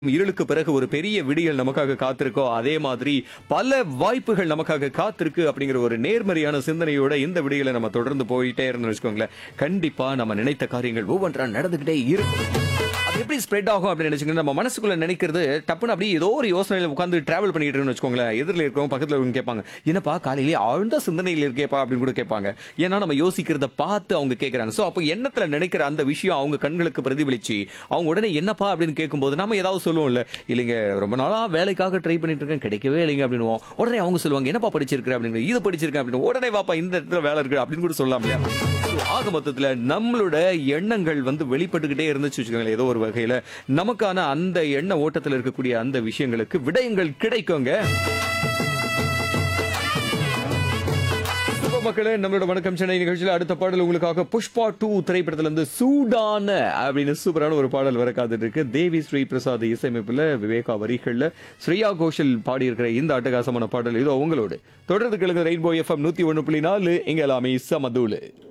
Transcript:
இருளுக்கு பிறகு ஒரு பெரிய விடியல் நமக்காக காத்திருக்கோ அதே மாதிரி பல வாய்ப்புகள் நமக்காக காத்திருக்கு அப்படிங்கிற ஒரு நேர்மறையான சிந்தனையோட இந்த விடியலை நம்ம தொடர்ந்து போயிட்டே இருந்தோம்னு வச்சுக்கோங்களேன் கண்டிப்பா நம்ம நினைத்த காரியங்கள் ஒவ்வொன்றா நடந்துகிட்டே இருக்கும் அது எப்படி ஸ்ப்ரெட் ஆகும் அப்படின்னு நினைச்சீங்கன்னா நம்ம மனசுக்குள்ள நினைக்கிறது டப்புன்னு அப்படியே ஏதோ ஒரு யோசனையில உட்காந்து டிராவல் பண்ணிட்டு இருக்கோம்னு வச்சுக்கோங்களேன் எதிரில் இருக்கவங்க பக்கத்துல இருக்கவங்க கேட்பாங்க என்னப்பா காலையிலேயே ஆழ்ந்த சிந்தனையில் இருக்கேப்பா அப்படின்னு கூட கேட்பாங்க ஏன்னா நம்ம யோசிக்கிறத பார்த்து அவங்க கேட்கறாங்க சோ அப்போ எண்ணத்துல நினைக்கிற அந்த விஷயம் அவங்க கண்களுக்கு பிரதிபலிச்சு அவங்க உடனே என்னப்பா அப்படின்னு கேட்கும்போது நம்ம ஏதாவது சொல்லுவோம்ல இல்லைங்க ரொம்ப நாளா வேலைக்காக ட்ரை பண்ணிட்டு இருக்கேன் கிடைக்கவே இல்லைங்க அப்படின்னுவோம் உடனே அவங்க சொல்லுவாங்க என்னப்பா படிச்சிருக்கிற அப்படின்னு இது படிச்சிருக்கேன் அப்படின்னு உடனே வாப்பா இந்த இடத்துல வேலை இருக்கு அப்படின்னு கூட சொல்லலாம் இல்லையா So, ஆக மொத்தத்துல நம்மளோட எண்ணங்கள் வந்து வெளிப்பட்டுக்கிட்டே இருந்துச்சு வச்சுக்கோங்களேன் ஏதோ ஒரு வகையில நமக்கான அந்த எண்ண ஓட்டத்துல இருக்கக்கூடிய அந்த விஷயங்களுக்கு விடயங்கள் கிடைக்குங்க சுப மக்களே நம்மளோட வணக்கம் சென்னை நிகழ்ச்சியில் அடுத்த பாடல் உங்களுக்காக புஷ்பா டூ திரைப்படத்துல இருந்து சூடான அப்படின்னு சூப்பரான ஒரு பாடல் வர காத்துட்டு இருக்கு தேவி ஸ்ரீ பிரசாத் இசையமைப்புல விவேகா வரிகள்ல ஸ்ரேயா கோஷல் பாடியிருக்கிற இந்த அட்டகாசமான பாடல் இதோ உங்களோடு தொடர்ந்து கிழங்கு ரெயின்போ எஃப்எம் நூத்தி ஒண்ணு புள்ளி நாலு இங்க எல்லாமே சமதூளு